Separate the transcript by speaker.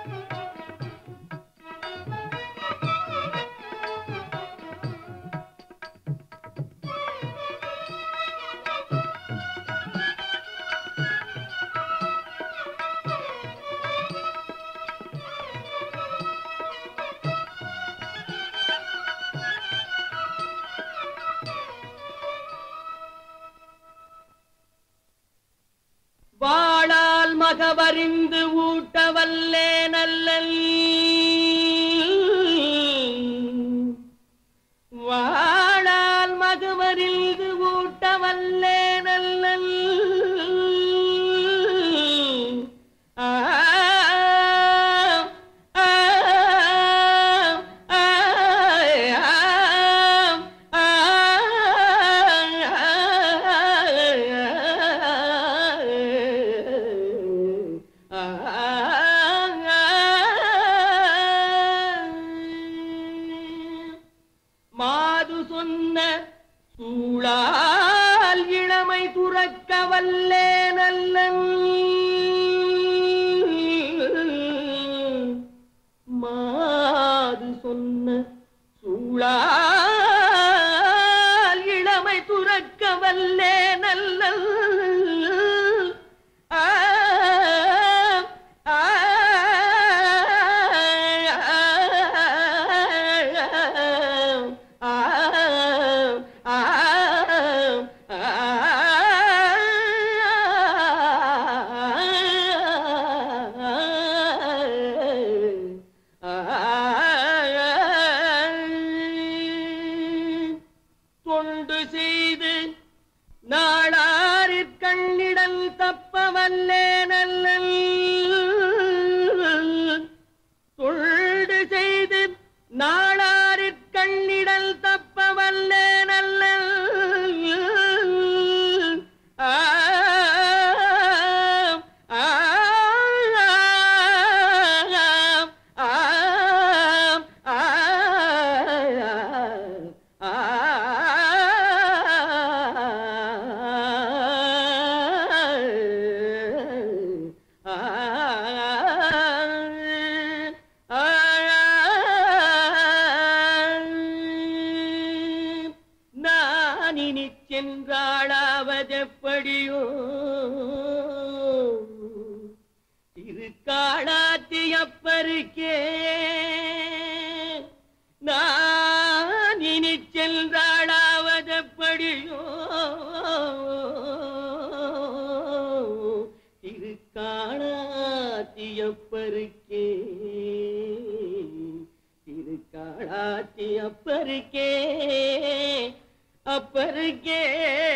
Speaker 1: வாழால் மகவறிந்து ஊட்டவல்லே நல்லல் வாழால் மகவறிந்து ஊட்டவல்லே நல்லல் ஆ, ஆ, ஆ, ஆ, மாது சொன்ன சூழால் இளமை துறக்க வல்லே நல்லன் மாது சொன்ன சூழால் இளமை துறக்க வல்லே நல்லல் ஆ, ஆ, ஆ, ஆ, தொண்டு செய்து நாளாரிற் கண்ணிடல் தப்பவல்லே நல்லல் தொண்டு செய்து நாளாரிற் கண்ணிடல் தப்பவல்லே நல்லல் ஆ, ஆ, ஆ, ஆ, நான் இனி சென்றாளாவதெப்படியோ திருக்காளாத்தியப்பருக்கே நான் இனி சென்றாளாவதெப்படியோ திருக்காளாத்தியப்பருக்கே திருக்காளாத்தியப்பருக்கே அப்பருக்கே